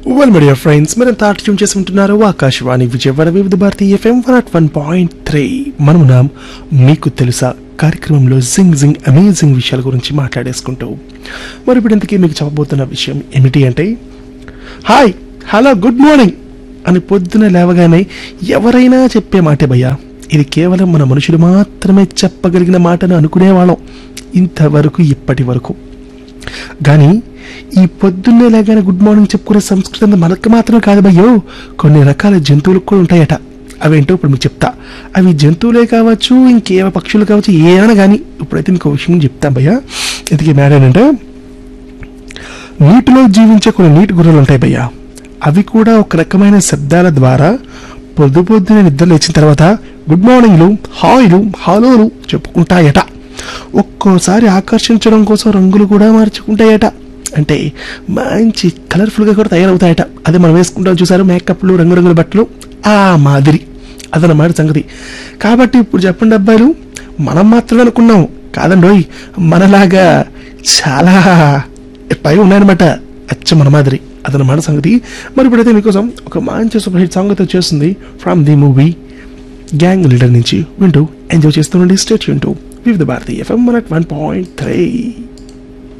well media friends మీరంతా ఆటం చేసి ఉంటున్నారు Akashvani Vijayawada Vividh Bharati FM one at one point three మనమున్నాం మీకు తెలుసా కార్యక్రమంలో జింగ్ జింగ్ అమేజింగ్ విషయాల గురించి మాట్లాడేసుకుంటూ మరి ఇప్పుడు ఇంతకీ మీకు చెప్పబోతున్న విషయం ఏమిటి అంటే హాయ్ హలో గుడ్ మార్నింగ్ అని పొద్దున లేవగానే ఎవరైనా చెప్పే మాటే భయ్యా ఇది కేవలం మన మనుషులు మాత్రమే చెప్పగలిగిన మాటను అనుకునేవాళ్ళం ఇంతవరకు ఇప్పటి వరకు కానీ ఈ పొద్దున్నే లేగానే గుడ్ మార్నింగ్ చెప్పుకునే సంస్కృతి అంతా మనకు మాత్రమే కాదు భయ్యో కొన్ని రకాల జంతువులకు కూడా ఉంటాయట అవేంటో ఇప్పుడు మీకు చెప్తా అవి జంతువులే కావచ్చు ఇంకే పక్షులు కావచ్చు ఏమైనా కానీ ఇప్పుడైతే మీకు ఒక విషయం చెప్తాను భయ్యా ఇంతకీ మ్యాడ్ ఏంటంటే నీటిలో జీవించే కొన్ని నీటి గుర్రలు ఉంటాయి భయ్యా అవి కూడా ఒక రకమైన శబ్దాల ద్వారా పొద్దు పొద్దున నిద్ర లేచిన తర్వాత గుడ్ మార్నింగ్లు హాయ్లు హాలోలు చెప్పుకుంటాయట ఒక్కోసారి ఆకర్షించడం కోసం రంగులు కూడా మార్చుకుంటాయట అంటే మంచి కలర్ఫుల్గా కూడా తయారవుతాయట అదే మనం వేసుకుంటాం చూసారు మేకప్లు రంగురంగుల బట్టలు ఆ మాదిరి అదన్నమాట సంగతి కాబట్టి ఇప్పుడు చెప్పండి అబ్బాయిలు మనం మాత్రమే అనుకున్నాం కాదండోయ్ మనలాగా చాలా పై ఉన్నాయన్నమాట అచ్చ మన మాదిరి అదనమాట సంగతి మరి ఇప్పుడైతే మీకోసం ఒక మంచి సూపర్ హిట్ సాంగ్ అయితే వచ్చేస్తుంది from the movie Gang Leader నుంచి వింటూ ఎంజాయ్ చేస్తుండండి స్టేట్ వింటూ Vividh Bharati FM one point three